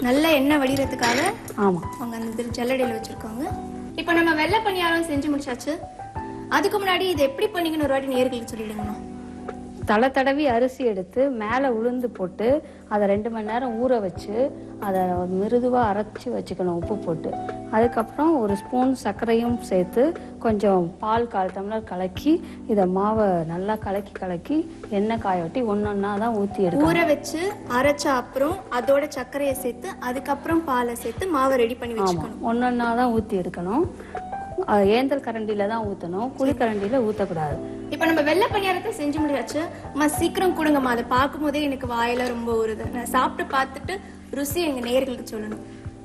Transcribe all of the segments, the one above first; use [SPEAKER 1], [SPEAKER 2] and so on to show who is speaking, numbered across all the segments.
[SPEAKER 1] நல்ல எண்ணெய் வடிகிறதுக்காக
[SPEAKER 2] ஆமாம்
[SPEAKER 1] அவங்க அந்த இது ஜல்லடையில் வச்சிருக்காங்க இப்போ நம்ம வெள்ளை பணியாரம் செஞ்சு முடிச்சாச்சு அதுக்கு முன்னாடி இதை எப்படி பண்ணீங்கன்னு ஒரு வாட்டி நேர்களுக்கு சொல்லிடுங்கம்மா
[SPEAKER 2] தலை தடவி அரிசி எடுத்து மேலே உளுந்து போட்டு அதை ரெண்டு மணி நேரம் ஊற வச்சு அதை மிருதுவாக அரைச்சி வச்சுக்கணும் உப்பு போட்டு அதுக்கப்புறம் ஒரு ஸ்பூன் சர்க்கரையும் சேர்த்து கொஞ்சம் பால் கால் டம்ளர் கலக்கி இதை மாவை நல்லா கலக்கி கலக்கி எண்ணெய் காய வட்டி ஒன்றொன்னா தான் ஊற்றி எடுக்கணும்
[SPEAKER 1] ஊற வச்சு அரைச்ச அப்புறம் அதோட சர்க்கரையை சேர்த்து அதுக்கப்புறம் பாலை சேர்த்து மாவை ரெடி பண்ணி வச்சுக்கணும்
[SPEAKER 2] ஒன்றொன்னா தான் ஊற்றி எடுக்கணும் அது ஏந்தல் கரண்டியில் தான் ஊற்றணும் குழிக்கரண்டியில் ஊற்றக்கூடாது
[SPEAKER 1] இப்போ நம்ம வெள்ளை பணியாரத்தை செஞ்சு முடியாச்சு அம்மா சீக்கிரம் கொடுங்கம்மா அதை பார்க்கும் போதே எனக்கு வாயில ரொம்ப ஊறுது நான் சாப்பிட்டு பார்த்துட்டு ருசி எங்க நேர்களுக்கு சொல்லணும்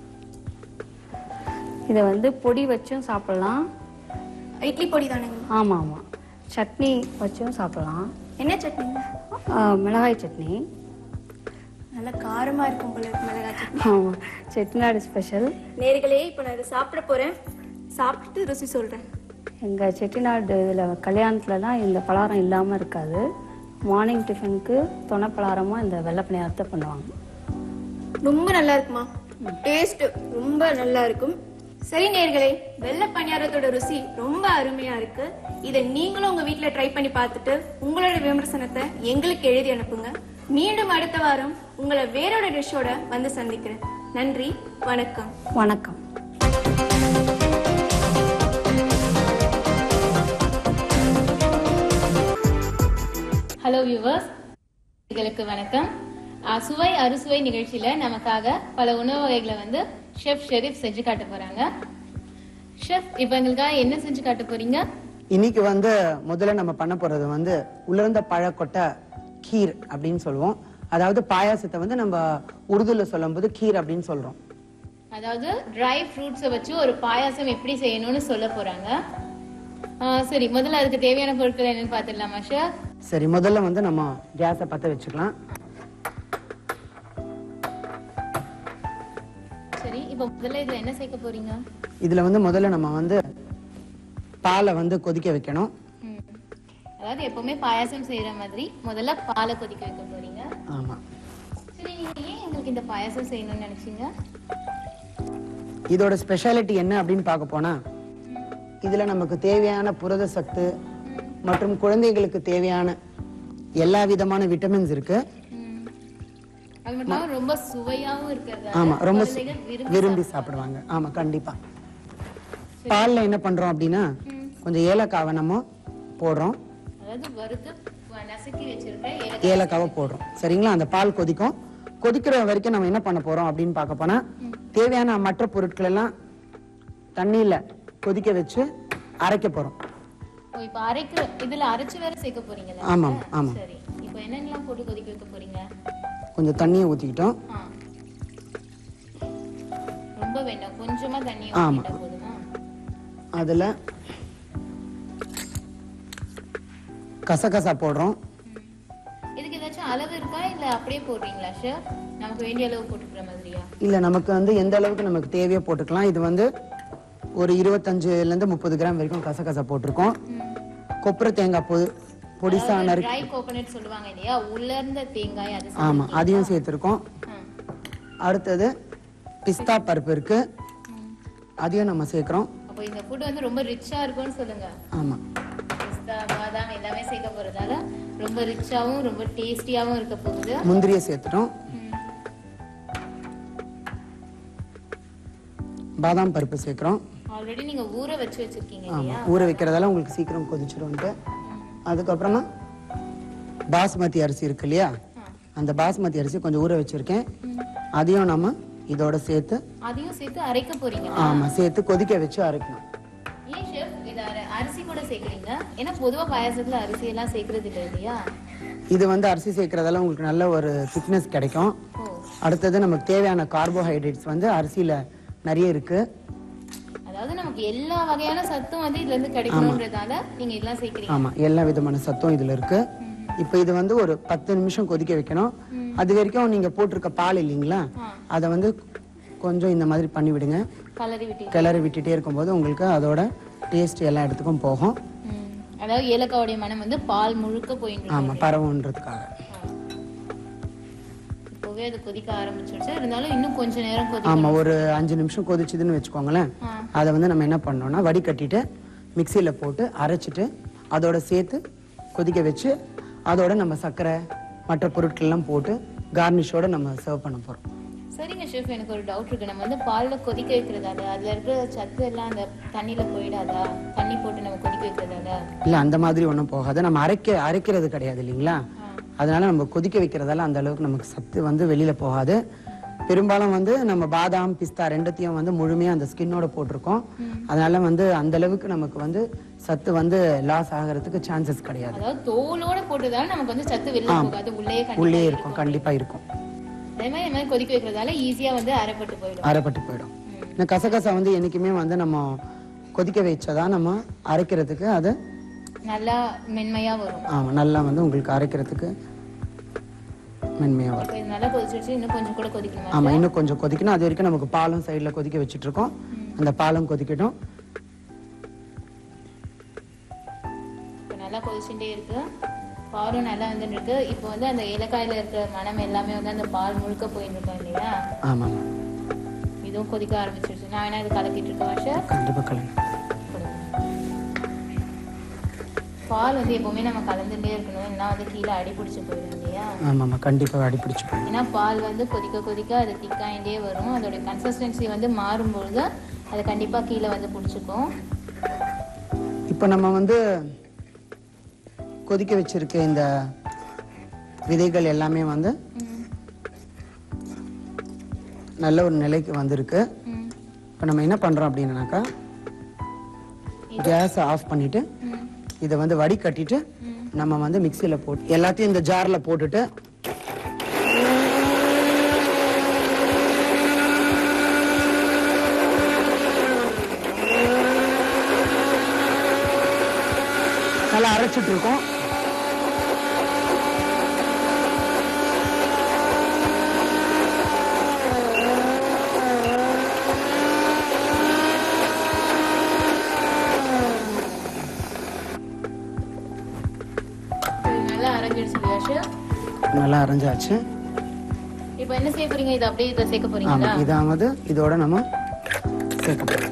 [SPEAKER 2] இதை வந்து பொடி வச்சும் சாப்பிடலாம்
[SPEAKER 1] இட்லி பொடி தானேங்க
[SPEAKER 2] ஆமாம் ஆமாம் சட்னி வச்சும் சாப்பிடலாம்
[SPEAKER 1] என்ன சட்னி
[SPEAKER 2] ஆ, மிளகாய் சட்னி
[SPEAKER 1] நல்லா காரமா இருக்கும் போல இருக்கு மிளகாய் சட்னி
[SPEAKER 2] ஆமாம் செட்டிநாடு ஸ்பெஷல்
[SPEAKER 1] நேர்களே இப்போ நான் இதை சாப்பிட போறேன் சாப்பிட்டு ருசி சொல்றேன்
[SPEAKER 2] எங்கள் செட்டிநாடு இதில் கல்யாணத்துலலாம் இந்த பலகாரம் இல்லாமல் இருக்காது மார்னிங் டிஃபனுக்கு துணை பலகாரமாக இந்த வெள்ளை பணியாரத்தை பண்ணுவாங்க
[SPEAKER 1] ரொம்ப நல்லா இருக்குமா டேஸ்ட் ரொம்ப நல்லா இருக்கும் சரி நேர்களே வெள்ளை பணியாரத்தோட ருசி ரொம்ப அருமையா இருக்கு இதை நீங்களும் உங்க வீட்ல ட்ரை பண்ணி பார்த்துட்டு உங்களோட விமர்சனத்தை எங்களுக்கு எழுதி அனுப்புங்க மீண்டும் அடுத்த வாரம் உங்களை வேறோட டிஷ்ஷோட வந்து சந்திக்கிறேன் நன்றி வணக்கம்
[SPEAKER 2] வணக்கம்
[SPEAKER 3] ஹலோ வியூவர்ஸ் இதுகளுக்கு வணக்கம் ஆ, சுவை அறுசுவை நிகழ்ச்சியில நமக்காக பல உணவு வகைகளை வந்து ஷெஃப் ஷெரீப் செஞ்சு காட்ட போறாங்க ஷெஃப் இப்போ எங்களுக்காக என்ன செஞ்சு காட்ட போறீங்க
[SPEAKER 4] இன்னைக்கு வந்து முதல்ல நம்ம பண்ண போறது வந்து உலர்ந்த பழக்கொட்டை கீர் அப்படின்னு சொல்லுவோம் அதாவது பாயாசத்தை வந்து நம்ம உருதுல சொல்லும்போது கீர் அப்படின்னு சொல்றோம்
[SPEAKER 3] அதாவது ட்ரை ஃப்ரூட்ஸை வச்சு ஒரு பாயாசம் எப்படி செய்யணும்னு சொல்ல போறாங்க ஆ, சரி முதல்ல அதுக்கு தேவையான பொருட்கள் என்னன்னு பார்த்துடலாமா ஷெஃப்
[SPEAKER 4] சரி முதல்ல வந்து நம்ம கேஸை பத்த வச்சுக்கலாம்
[SPEAKER 3] சரி இப்போ முதல்ல இதுல என்ன சேர்க்க போறீங்க
[SPEAKER 4] இதுல வந்து முதல்ல நம்ம வந்து பாலை வந்து கொதிக்க வைக்கணும்
[SPEAKER 3] ம். அதாவது எப்பவுமே பாயாசம் செய்யற மாதிரி முதல்ல பாலை கொதிக்க வைக்க போறீங்க
[SPEAKER 4] ஆமா
[SPEAKER 3] சரி நீங்க ஏன் எங்களுக்கு இந்த பாயாசம் செய்யணும்னு நினைச்சீங்க
[SPEAKER 4] இதோட ஸ்பெஷாலிட்டி என்ன அப்படின்னு பார்க்க போனா இதுல நமக்கு தேவையான புரத சத்து மற்றும் குழந்தைகளுக்கு தேவையான எல்லா விதமான விட்டமின்ஸ் இருக்கு
[SPEAKER 3] ம். அது மட்டும் இல்லாம ரொம்ப சுவையாவும் இருக்கிறது
[SPEAKER 4] ஆமா ரொம்ப சு-
[SPEAKER 3] குழந்தைகள் விரும்பி
[SPEAKER 4] விரும்பி சாப்பிடுவாங்க ஆமா கண்டிப்பா பால்ல என்ன பண்றோம் அப்படின்னா கொஞ்சம் ஏலக்காவை நம்ம போடுறோம்
[SPEAKER 3] அதாவது வறுத்து வ- நசுக்கி வச்சிருக்க ஏலக்காய்
[SPEAKER 4] ஏலக்காவை போடுறோம் சரிங்களா அந்த பால் கொதிக்கும் கொதிக்கிற வரைக்கும் நம்ம என்ன பண்ண போறோம் அப்படின்னு பார்க்க போனா தேவையான மற்ற பொருட்கள் எல்லாம் தண்ணியில கொதிக்க வச்சு அரைக்க போறோம்
[SPEAKER 3] ஓ, இப்ப அரைக்கிற இதுல அரைச்சு வேற சேர்க்க போறீங்களா
[SPEAKER 4] ஆமாம் ஆமாம்
[SPEAKER 3] சரி இப்போ என்னென்னலாம் போட்டு கொதிக்க வைக்க போறீங்க
[SPEAKER 4] கொஞ்சம் தண்ணியை ஊத்திக்கிட்டோம்
[SPEAKER 3] ஆ. ரொம்ப வேண்டாம் கொஞ்சமா தண்ணி
[SPEAKER 4] ஆமா.
[SPEAKER 3] ஊத்திட்டா போதுமா
[SPEAKER 4] அதுல கசகசா போடுறோம்
[SPEAKER 3] இதுக்கு ஏதாச்சும் அளவு இருக்கா இல்ல அப்படியே போடுறீங்களா ஷெஃப் நமக்கு வேண்டிய அளவு போட்டுக்கிற மாதிரியா
[SPEAKER 4] இல்ல நமக்கு வந்து எந்த அளவுக்கு நமக்கு தேவையோ போட்டுக்கலாம் இது வந்து ஒரு இருபத்தஞ்சுல இருந்து முப்பது கிராம் வரைக்கும் கசகசா போட்டிருக்கோம் கொப்பரை தேங்காய் பொ பொடிசா நறுக்கி
[SPEAKER 3] ட்ரை கோகனட் சொல்லுவாங்க இல்லையா உலர்ந்த தேங்காய் அது
[SPEAKER 4] ஆமா அதையும் சேர்த்திருக்கோம்
[SPEAKER 3] ஆ.
[SPEAKER 4] அடுத்தது பிஸ்தா பருப்பு இருக்கு அதையும் நம்ம சேர்க்கிறோம்
[SPEAKER 3] அப்போ இந்த ஃபுட் வந்து ரொம்ப ரிச்சா இருக்கும்னு சொல்லுங்க
[SPEAKER 4] ஆமா
[SPEAKER 3] பிஸ்தா பாதாம் எல்லாமே சேர்க்க போறதால ரொம்ப ரிச்சாவும் ரொம்ப டேஸ்டியாவும் இருக்க போகுது
[SPEAKER 4] முந்திரியை சேர்த்துட்டோம் பாதாம் பருப்பு சேர்க்கிறோம்
[SPEAKER 3] ஆல்ரெடி நீங்க ஊற வச்சு வச்சிருக்கீங்க
[SPEAKER 4] ஆமா
[SPEAKER 3] இல்லையா
[SPEAKER 4] ஊற வைக்கிறதால உங்களுக்கு சீக்கிரம் கொதிச்சிடும்ட்டு அதுக்கப்புறமா பாஸ்மதி அரிசி இருக்கு இல்லையா அந்த பாஸ்மதி அரிசி கொஞ்சம் ஊற வச்சிருக்கேன் அதையும் நம்ம இதோட சேர்த்து
[SPEAKER 3] அதையும் சேர்த்து அரைக்க போறீங்க
[SPEAKER 4] ஆமா சேர்த்து கொதிக்க வச்சு அரைக்கணும்
[SPEAKER 3] ஏன் ஷெஃப் இத அரை- அரிசி கூட சேர்க்கறீங்க ஏன்னா பொதுவா பாயாசத்துல அரிசி எல்லாம் சேர்க்கறது இல்ல இல்லையா
[SPEAKER 4] இது வந்து அரிசி சேர்க்கறதால உங்களுக்கு நல்ல ஒரு திக்னஸ் கிடைக்கும்
[SPEAKER 3] ஓ
[SPEAKER 4] அடுத்தது நமக்கு தேவையான கார்போஹைட்ரேட்ஸ் வந்து அரிசியில நிறைய இருக்கு
[SPEAKER 3] அதாவது நமக்கு எல்லா வகையான சத்தும் வந்து இதுல இருந்து கிடைக்கணும்ன்றதால நீங்க இதெல்லாம் சேர்க்கறீங்க
[SPEAKER 4] ஆமா எல்லா விதமான சத்தும் இதுல இருக்கு இப்போ இது வந்து ஒரு பத்து நிமிஷம் கொதிக்க வைக்கணும் அது வரைக்கும் நீங்க போட்டிருக்க பால் இல்லைங்களா அதை வந்து கொஞ்சம் இந்த மாதிரி பண்ணி விடுங்க
[SPEAKER 3] கலரி விட்டு
[SPEAKER 4] கிளறி விட்டுட்டே இருக்கும்போது உங்களுக்கு அதோட டேஸ்ட் எல்லா இடத்துக்கும் போகும்
[SPEAKER 3] ம். அதாவது ஏலக்காவுடைய மனம் வந்து பால் முழுக்க போயிட்டு
[SPEAKER 4] ஆமா பரவுன்றதுக்காக
[SPEAKER 3] இப்போ இப்போவே அது கொதிக்க ஆரம்பிச்சிருச்சு இருந்தாலும் இன்னும் கொஞ்ச நேரம் கொதிக்க
[SPEAKER 4] ஆமா ஒரு அஞ்சு நிமிஷம் கொதிச்சுதுன்னு வச்சுக்கோங்களேன்
[SPEAKER 3] ஆ.
[SPEAKER 4] அதை வந்து நம்ம என்ன பண்ணோம்னா வடிகட்டிட்டு மிக்சியில போட்டு அரைச்சிட்டு அதோட சேர்த்து கொதிக்க வச்சு அதோட நம்ம சர்க்கரை மற்ற பொருட்கள் எல்லாம் போட்டு கார்னிஷோட நம்ம சர்வ் பண்ண போறோம்
[SPEAKER 3] சரிங்க ஷெஃப் எனக்கு ஒரு டவுட் இருக்கு நம்ம வந்து பால்ல கொதிக்க வைக்கிறதால அதுல இருக்கிற சத்து எல்லாம் அந்த தண்ணியில போயிடாதா தண்ணி போட்டு நம்ம கொதிக்க வைக்கிறதால
[SPEAKER 4] இல்ல அந்த மாதிரி ஒண்ணும் போகாது நம்ம அரைக்க அரைக்கிறது கிடையாது இல்லைங்களா அதனால நம்ம கொதிக்க வைக்கிறதால அந்த அளவுக்கு நமக்கு சத்து வந்து வெளியில போகாது பெரும்பாலும் வந்து நம்ம பாதாம் பிஸ்தா ரெண்டுத்தையும் வந்து முழுமையா அந்த ஸ்கின்னோட போட்டிருக்கோம் அதனால வந்து அந்த அளவுக்கு நமக்கு வந்து சத்து வந்து லாஸ் ஆகிறதுக்கு சான்சஸ் கிடையாது
[SPEAKER 3] அதாவது தோலோட போட்டதால நமக்கு வந்து சத்து வெளில போகாது உள்ளே
[SPEAKER 4] உள்ளே
[SPEAKER 3] கண்டிப்பா
[SPEAKER 4] இருக்கும் கண்டிப்பா இருக்கும்
[SPEAKER 3] அதே மாதிரி இந்த மாதிரி கொதிக்க வைக்கிறதால ஈஸியா வந்து அரைப்பட்டு போயிடும்
[SPEAKER 4] அரைப்பட்டு போயிடும் இந்த கசகசா வந்து என்னைக்குமே வந்து நம்ம கொதிக்க வச்சதான் நம்ம அரைக்கிறதுக்கு அது
[SPEAKER 3] நல்லா மென்மையா வரும்
[SPEAKER 4] ஆமா நல்லா வந்து உங்களுக்கு அரைக்கிறதுக்கு மென்மையா வரும்
[SPEAKER 3] இப்ப இது நல்லா கொதிச்சிருச்சு இன்னும் கொஞ்சம் கூட கொதிக்கணுமா
[SPEAKER 4] ஆமா இன்னும் கொஞ்சம் கொதிக்கணும் அது வரைக்கும் நமக்கு பாலும் சைடுல கொதிக்க வச்சிட்டு இருக்கோம் அந்த பாலும் கொதிக்கட்டும்
[SPEAKER 3] இப்போ நல்லா கொதிச்சுட்டே இருக்கு பாலும் நல்லா வந்துட்டு இருக்கு இப்போ வந்து அந்த ஏலக்காயில இருக்கிற மனம் எல்லாமே வந்து அந்த பால் முழுக்க போயிட்டு இருக்கோம் இல்லையா
[SPEAKER 4] ஆமா
[SPEAKER 3] இதுவும் கொதிக்க ஆரம்பிச்சிருச்சு நான் வேணா இது கலக்கிட்டு இருக்கேன் வாஷா
[SPEAKER 4] கண்டிப்பா கலந்து
[SPEAKER 3] பால் வந்து எப்பவுமே நம்ம கலந்துட்டே இருக்கணும் இல்லைன்னா வந்து கீழே அடி பிடிச்சி போயிடும் இல்லையா
[SPEAKER 4] ஆமாம்மா கண்டிப்பா அடிப்பிடிச்சு போயிடும்
[SPEAKER 3] ஏன்னா பால் வந்து கொதிக்க கொதிக்க அது திக்காயிட்டே வரும் அதோட கன்சிஸ்டன்சி வந்து மாறும்பொழுது அது கண்டிப்பா கீழே வந்து பிடிச்சிக்கும்
[SPEAKER 4] இப்போ நம்ம வந்து கொதிக்க வச்சிருக்க இந்த விதைகள் எல்லாமே வந்து நல்ல ஒரு நிலைக்கு வந்திருக்கு
[SPEAKER 3] ம்.
[SPEAKER 4] இப்போ நம்ம என்ன பண்றோம் அப்படின்னாக்கா கேஸை ஆஃப் பண்ணிட்டு
[SPEAKER 3] ம்.
[SPEAKER 4] இதை வந்து வடிகட்டிட்டு நம்ம வந்து மிக்சியில போட்டு எல்லாத்தையும் இந்த ஜார்ல போட்டுட்டு நல்லா அரைச்சிட்டு இருக்கோம்
[SPEAKER 3] இது நல்லா அரைஞ்சிடுச்சு இல்லையா
[SPEAKER 4] நல்லா அரைஞ்சாச்சு
[SPEAKER 3] இப்போ என்ன செய்ய போறீங்க இது அப்படியே இதை சேர்க்க
[SPEAKER 4] ஆமா
[SPEAKER 3] போறீங்களா
[SPEAKER 4] இதாவது இதோட நம்ம சேர்க்க போறோம்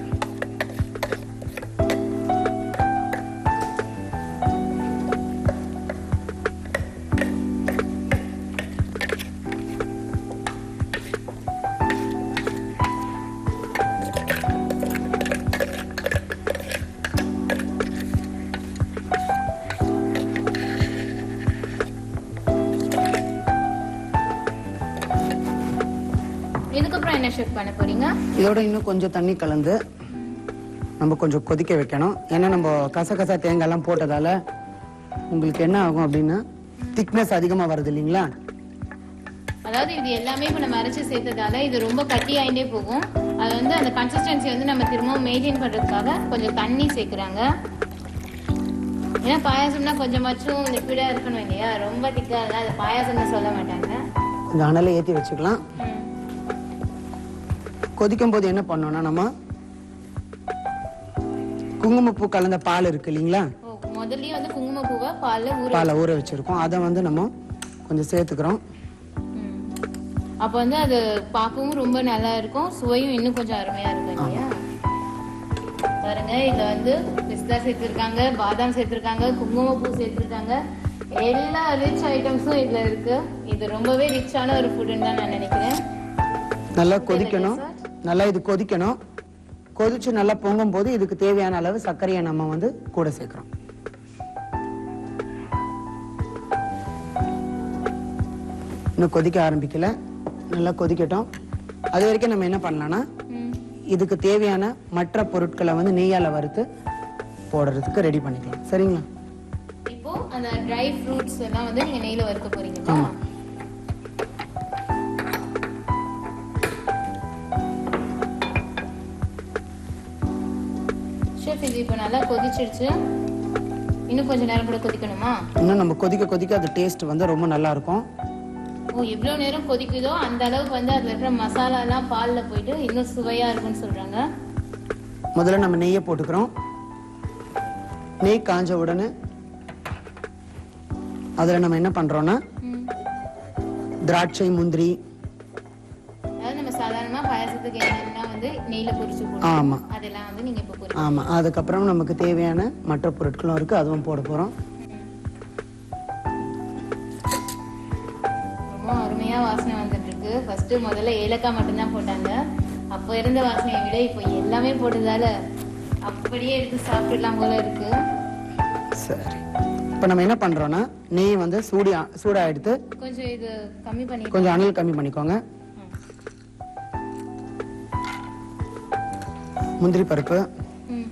[SPEAKER 3] இதுக்கப்புறம் என்ன ஷெஃப் பண்ண போறீங்க
[SPEAKER 4] இதோட இன்னும் கொஞ்சம் தண்ணி கலந்து நம்ம கொஞ்சம் கொதிக்க வைக்கணும் ஏன்னா நம்ம கசகசா தேங்காய்லாம் போட்டதால உங்களுக்கு என்ன ஆகும் அப்படின்னா திக்னஸ் அதிகமா வருது இல்லைங்களா
[SPEAKER 3] அதாவது இது எல்லாமே இப்போ நம்ம அரைச்சு சேர்த்ததால இது ரொம்ப கட்டி ஆயிட்டே போகும் அது வந்து அந்த கன்சிஸ்டன்சி வந்து நம்ம திரும்பவும் மெயின்டைன் பண்றதுக்காக கொஞ்சம் தண்ணி சேர்க்குறாங்க ஏன்னா பாயாசம்னா கொஞ்சமாச்சும் லிக்விடா இருக்கணும் இல்லையா ரொம்ப திக்கா இருந்தா அது பாயாசம்னு சொல்ல மாட்டாங்க
[SPEAKER 4] கொஞ்சம் அனலை ஏற்றி வச்சுக்கலாம்
[SPEAKER 3] ம்.
[SPEAKER 4] கொதிக்கும் போது என்ன பண்ணோம்னா நம்ம குங்குமப்பூ கலந்த பால் இருக்கு இல்லைங்களா
[SPEAKER 3] ஓ, முதல்லயே வந்து குங்குமப்பூவை பால்ல ஊற
[SPEAKER 4] பாலை ஊற வச்சிருக்கோம் அதை வந்து நம்ம கொஞ்சம் சேர்த்துக்கிறோம்
[SPEAKER 3] ம். அப்ப வந்து அது பார்க்கவும் ரொம்ப நல்லா இருக்கும் சுவையும் இன்னும் கொஞ்சம் அருமையா இருக்கும் இல்லையா பாருங்க இதுல வந்து பிஸ்தா சேர்த்திருக்காங்க பாதாம் சேர்த்திருக்காங்க குங்குமப்பூ சேர்த்திருக்காங்க எல்லா ரிச் ஐட்டம்ஸும் இதுல இருக்கு இது ரொம்பவே ரிச்சான ஒரு ஃபுட்னு தான் நான் நினைக்கிறேன்
[SPEAKER 4] நல்லா கொதிக்கணும் நல்லா இது கொதிக்கணும் கொதிச்சு நல்லா பொங்கும் போது இதுக்கு தேவையான அளவு சர்க்கரையை நம்ம வந்து கூட சேர்க்கிறோம் இன்னும் கொதிக்க ஆரம்பிக்கல நல்லா கொதிக்கட்டும் அது வரைக்கும் நம்ம என்ன பண்ணலாம்னா
[SPEAKER 3] ம்.
[SPEAKER 4] இதுக்கு தேவையான மற்ற பொருட்களை வந்து நெய்யால வறுத்து போடுறதுக்கு ரெடி பண்ணிக்கலாம் சரிங்களா
[SPEAKER 3] இப்போ அந்த ட்ரை ஃப்ரூட்ஸ் எல்லாம் வந்து நீங்க நெய்ல வறுக்க போறீங்களா
[SPEAKER 4] ஆமா.
[SPEAKER 3] ஷெஃப் இது இப்போ நல்லா கொதிச்சிருச்சு இன்னும் கொஞ்ச நேரம் கூட கொதிக்கணுமா
[SPEAKER 4] இன்னும் நம்ம கொதிக்க கொதிக்க அது டேஸ்ட் வந்து ரொம்ப நல்லா இருக்கும்
[SPEAKER 3] ஓ எவ்வளவு நேரம் கொதிக்குதோ அந்த அளவுக்கு வந்து அதுல இருக்கிற மசாலா எல்லாம் பால்ல போயிட்டு இன்னும் சுவையா இருக்கும்னு சொல்றாங்க
[SPEAKER 4] முதல்ல நம்ம நெய்யை போட்டுக்கிறோம் நெய் காஞ்ச உடனே அதுல நம்ம என்ன பண்றோம்னா
[SPEAKER 3] ம்.
[SPEAKER 4] திராட்சை முந்திரி
[SPEAKER 3] அடுத்ததுக்கு என்னன்னா வந்து நெய்ல பொரிச்சு போடுவோம்
[SPEAKER 4] ஆமா
[SPEAKER 3] அதெல்லாம் வந்து நீங்க இப்போ பொரி
[SPEAKER 4] ஆமா அதுக்கப்புறம் நமக்கு தேவையான மற்ற பொருட்களும் இருக்கு அதுவும் போட போறோம்
[SPEAKER 3] ரொம்ப அருமையா வாசனை வந்துட்டு இருக்கு ஃபர்ஸ்ட் முதல்ல ஏலக்காய் மட்டும்தான் போட்டாங்க அப்போ இருந்த வாசனையை விட இப்போ எல்லாமே போட்டதால அப்படியே எடுத்து சாப்பிடலாம் போல இருக்கு
[SPEAKER 4] சரி இப்போ நம்ம என்ன பண்றோம்னா நெய் வந்து சூடி சூடா எடுத்து
[SPEAKER 3] கொஞ்சம் இது கம்மி பண்ணி
[SPEAKER 4] கொஞ்சம் அனல் கம்மி பண்ணிக்கோங்க முந்திரி பருப்பு
[SPEAKER 3] ம்.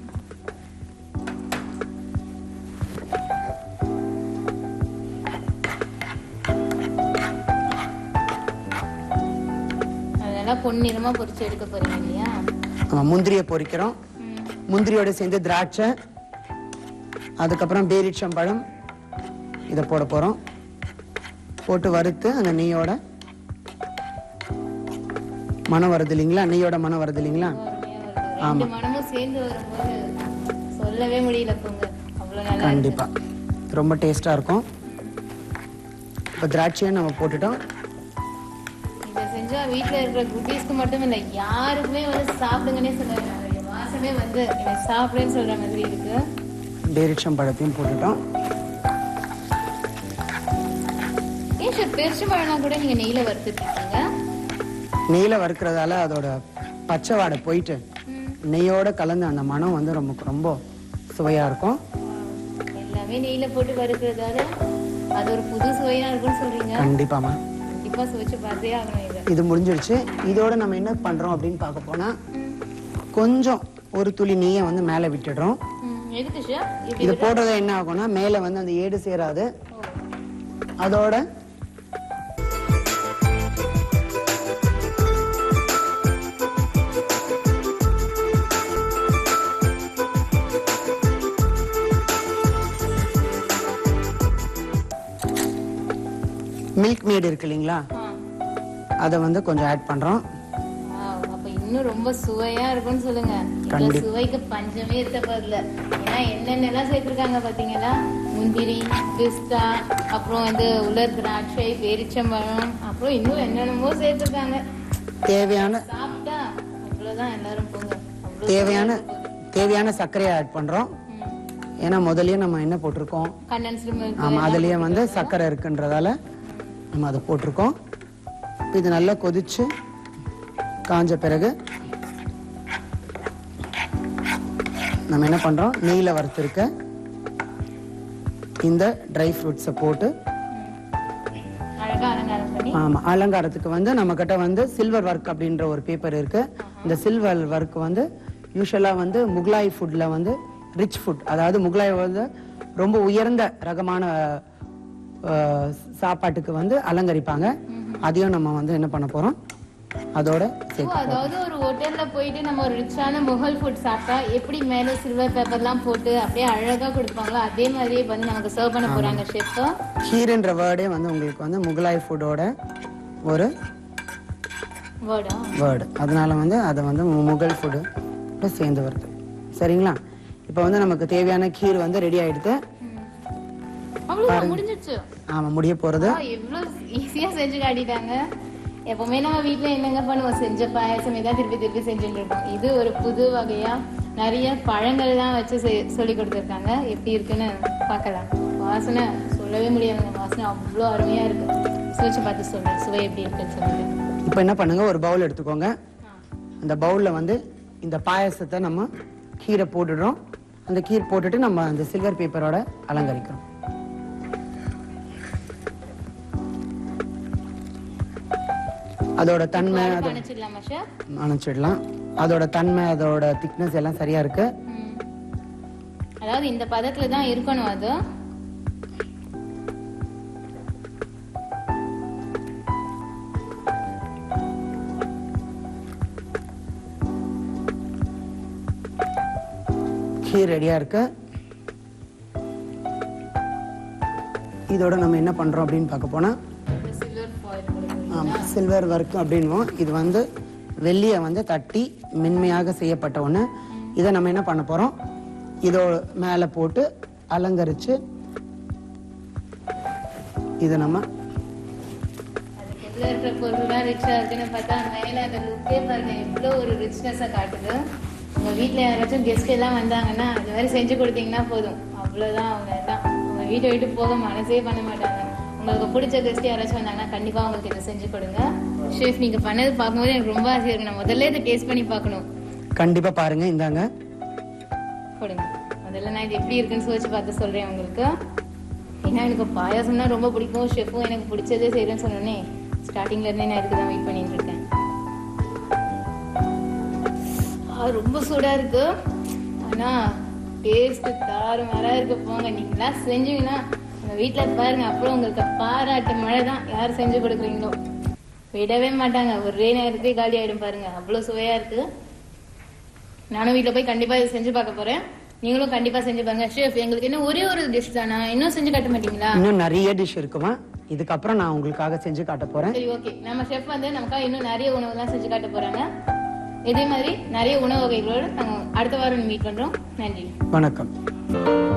[SPEAKER 3] அதெல்லாம் பொன்னிறமா பொரிச்சு எடுக்க போறீங்க இல்லையா
[SPEAKER 4] ஆமா, முந்திரியை பொரிக்கிறோம்
[SPEAKER 3] ம்.
[SPEAKER 4] முந்திரியோட சேர்ந்து திராட்சை அதுக்கப்புறம் பேரிச்சம்பழம் இதை போட போறோம் போட்டு வறுத்து அந்த நெய்யோட மனம் வருது இல்லைங்களா நெய்யோட மனம் வருது இல்லைங்களா
[SPEAKER 3] அருமையா வருது. ரெண்டு மனமும் சேர்ந்து வரும்போது சொல்லவே முடியல போங்க அவ்வளவு நல்லா இருக்கு.
[SPEAKER 4] கண்டிப்பா ரொம்ப டேஸ்டா இருக்கும் இப்போ திராட்சையை நம்ம போட்டுட்டோம்
[SPEAKER 3] இதை செஞ்சா வீட்ல இருக்கிற குட்டீஸ்க்கு மட்டும் இல்ல யாருக்குமே வந்து சாப்பிடுங்கன்னே சொல்லுவாங்க அதோட வாசமே வந்து என்னை சாப்பிடுன்னு சொல்ற மாதிரி இருக்கு
[SPEAKER 4] பேரிச்சம்பழத்தையும் போட்டுட்டோம்
[SPEAKER 3] ஏன் சார் பெருச்சம்பழம்லாம் கூட நீங்க நெய்ல வறுத்துட்டு இருக்கீங்க
[SPEAKER 4] நெய்யில வறுக்கிறதால அதோட பச்சை வாடை போயிட்டு நெய்யோட கலந்து அந்த மனம் வந்து ரொம்ப ரொம்ப சுவையா இருக்கும்
[SPEAKER 3] எல்லாமே நெய்ல போட்டு வறுக்கிறதால அது ஒரு புது சுவையா இருக்கும்னு சொல்றீங்க
[SPEAKER 4] கண்டிப்பாமா
[SPEAKER 3] கண்டிப்பா சுவைச்சு பார்த்தே ஆகணும் இதை
[SPEAKER 4] இது முடிஞ்சிருச்சு இதோட நம்ம என்ன பண்றோம் அப்படின்னு பார்க்க போனா கொஞ்சம் ஒரு துளி நெய்யை வந்து மேலே விட்டுடுறோம்
[SPEAKER 3] ம், எதுக்கு சார் இப்படி
[SPEAKER 4] இது போடுறது என்ன ஆகும்னா மேலே வந்து அந்த ஏடு சேராது அதோட மில்க் மேட் இருக்கு இல்லைங்களா
[SPEAKER 3] ஆ.
[SPEAKER 4] அதை வந்து கொஞ்சம் ஆட் பண்றோம்
[SPEAKER 3] Wow, அப்ப இன்னும் ரொம்ப சுவையா இருக்கும்னு சொல்லுங்க இந்த
[SPEAKER 4] கண்டிப்பா.
[SPEAKER 3] சுவைக்கு பஞ்சமே இருக்க போதில்ல ஏன்னா என்னென்னலாம் சேர்த்திருக்காங்க பாத்தீங்களா முந்திரி பிஸ்தா அப்புறம் வந்து உலர் திராட்சை பேரிச்சம்பழம் அப்புறம் இன்னும் என்னென்னமோ சேர்த்திருக்காங்க
[SPEAKER 4] தேவையான
[SPEAKER 3] சாப்பிட்டா அவ்வளவுதான் எல்லாரும் போங்க அவ்வளவு
[SPEAKER 4] தேவையான தேவையான சர்க்கரையை ஆட் பண்றோம் ஏன்னா முதல்லயே நம்ம என்ன போட்டிருக்கோம்
[SPEAKER 3] கண்டென்ஸ்டு மில்க்
[SPEAKER 4] ஆமா அதுலயே வந்து சர்க்கரை இருக்குன்றதால நம்ம அதை போட்டிருக்கோம் இது நல்லா கொதிச்சு காஞ்ச பிறகு நம்ம என்ன பண்றோம் நெய்ல வறுத்திருக்க இந்த ட்ரை ஃப்ரூட்ஸை போட்டு
[SPEAKER 3] அழகா அலங்காரம் பண்ணி
[SPEAKER 4] ஆமா அலங்காரத்துக்கு வந்து நம்ம கிட்ட வந்து சில்வர் ஒர்க் அப்படின்ற ஒரு பேப்பர் இருக்கு இந்த சில்வர் ஒர்க் வந்து யூஸ்வலா வந்து முகலாய் ஃபுட்ல வந்து ரிச் ஃபுட் அதாவது முகலாய் வந்து ரொம்ப உயர்ந்த ரகமான அஹ், சாப்பாட்டுக்கு வந்து அலங்கரிப்பாங்க அதையும் நம்ம வந்து என்ன பண்ண போறோம் அதோட
[SPEAKER 3] ஓ,
[SPEAKER 4] சேர்க்க
[SPEAKER 3] அதாவது ஒரு ஹோட்டல்ல போயிட்டு நம்ம ஒரு ரிச்சான முகல் ஃபுட் சாப்பிட்டா எப்படி மேல சில்வர் பேப்பர்லாம் போட்டு அப்படியே அழகா கொடுப்பாங்களோ அதே மாதிரியே வந்து நமக்கு சர்வ் பண்ண போறாங்க ஷெஃப்
[SPEAKER 4] கீர்ன்ற வேர்டே வந்து உங்களுக்கு வந்து முகலாய் ஃபுட்டோட ஒரு
[SPEAKER 3] வேர்டா
[SPEAKER 4] வேர்டு அதனால வந்து அதை வந்து மு- முகல் ஃபுட்டு சேர்ந்து வருது சரிங்களா இப்போ வந்து நமக்கு தேவையான கீர் வந்து ரெடி ஆயிடுது
[SPEAKER 3] அவ்வளவுதான் முடிஞ்சிருச்சு
[SPEAKER 4] ஆமா முடிய போறது
[SPEAKER 3] ஆ, எவ்வளவு ஈஸியா செஞ்சு காட்டிட்டாங்க எப்பவுமே நம்ம வீட்ல என்னங்க பண்ணுவோம் செஞ்ச பாயாசம் தான் திருப்பி திருப்பி செஞ்சுட்டு இருக்கோம் இது ஒரு புது வகையா நிறைய பழங்கள்லாம் வச்சு செ- சொல்லி கொடுத்துருக்காங்க எப்படி இருக்குன்னு பார்க்கலாம் வாசனை சொல்லவே முடியாதுங்க வாசனை அவ்வளோ அருமையா இருக்கு சுவைச்சு பார்த்து சொல்றேன் சுவை எப்படி இருக்குன்னு சொல்லிட்டு
[SPEAKER 4] இப்போ என்ன பண்ணுங்க ஒரு பவுல் எடுத்துக்கோங்க அந்த பவுல்ல வந்து இந்த பாயாசத்தை நம்ம கீரை போட்டுடுறோம் அந்த கீர் போட்டுட்டு நம்ம அந்த சில்வர் பேப்பரோட அலங்கரிக்கிறோம் அதோட தன்மை அது
[SPEAKER 3] நினைச்சிடலாமா சார்
[SPEAKER 4] அணைச்சிடலாம் அதோட தன்மை அதோட திக்னஸ் எல்லாம் சரியா இருக்கு
[SPEAKER 3] ம். அதாவது இந்த பதத்துல தான் இருக்கணும் அது
[SPEAKER 4] கீர் ரெடியா இருக்கு இதோட நம்ம என்ன பண்றோம் அப்படின்னு பார்க்க போனா
[SPEAKER 3] சில்வர் ஃபாயில்
[SPEAKER 4] ஆமா சில்வர் ஒர்க் அப்படின்வோம் இது வந்து வெள்ளியை வந்து தட்டி மென்மையாக செய்யப்பட்ட ஒண்ணு இதை நம்ம என்ன பண்ண போறோம் இதோ மேலே போட்டு அலங்கரிச்சு இதை நம்ம
[SPEAKER 3] வீட்ல இருக்கிற பொருள்லாம் ரிச்சா இருக்குன்னு பார்த்தா மேல அந்த லுக்கே பாருங்க எவ்வளோ ஒரு ரிச்னஸா காட்டுது உங்க வீட்ல யாராச்சும் கெஸ்ட் எல்லாம் வந்தாங்கன்னா அது மாதிரி செஞ்சு கொடுத்தீங்கன்னா போதும் அவ்வளவுதான் அவங்க எல்லாம் உங்க வீட்டை விட்டு போக மனசே பண்ண மாட்டாங்க உங்களுக்கு பிடிச்ச கெஸ்ட் யாராச்சும் வந்தாங்கன்னா கண்டிப்பா உங்களுக்கு இதை செஞ்சு கொடுங்க ஷெஃப் நீங்க பண்ணது பார்க்கும்போது எனக்கு ரொம்ப ஆசையா இருக்கு நான் முதல்ல இதை டேஸ்ட் பண்ணி பார்க்கணும்
[SPEAKER 4] கண்டிப்பா பாருங்க இந்தாங்க
[SPEAKER 3] கொடுங்க முதல்ல நான் இது எப்படி இருக்குன்னு சோதிச்சு பார்த்து சொல்றேன் உங்களுக்கு ஏன்னா எனக்கு பாயாசம்னா ரொம்ப பிடிக்கும் ஷெஃப்பும் எனக்கு பிடிச்சதே செய்யறேன்னு சொன்னோன்னே ஸ்டார்டிங்ல இருந்தே நான் இதுக்கு தான் வெயிட் பண்ணிட்டு இருக்கேன் ஆ, ரொம்ப சூடா இருக்கு ஆனா டேஸ்ட் தாறுமாறா இருக்கு போங்க நீங்களா செஞ்சீங்கன்னா உங்க வீட்ல பாருங்க அப்புறம் உங்களுக்கு பாராட்டு மழை தான் யார் செஞ்சு கொடுக்குறீங்களோ விடவே மாட்டாங்க ஒரே நேரத்தையே காலி ஆயிடும் பாருங்க அவ்வளவு சுவையா இருக்கு நானும் வீட்ல போய் கண்டிப்பா இதை செஞ்சு பார்க்க போறேன் நீங்களும் கண்டிப்பா செஞ்சு பாருங்க ஷெஃப் எங்களுக்கு இன்னும் ஒரே ஒரு டிஷ் தானா இன்னும் செஞ்சு காட்ட மாட்டீங்களா
[SPEAKER 4] இன்னும் நிறைய டிஷ் இருக்குமா இதுக்கப்புறம் நான் உங்களுக்காக செஞ்சு காட்ட போறேன்
[SPEAKER 3] சரி ஓகே நம்ம ஷெஃப் வந்து நமக்காக இன்னும் நிறைய உணவுலாம் செஞ்சு காட்ட போறாங்க இதே மாதிரி நிறைய உணவு வகைகளோட நாங்க அடுத்த வாரம் மீட் பண்றோம் நன்றி
[SPEAKER 4] வணக்கம்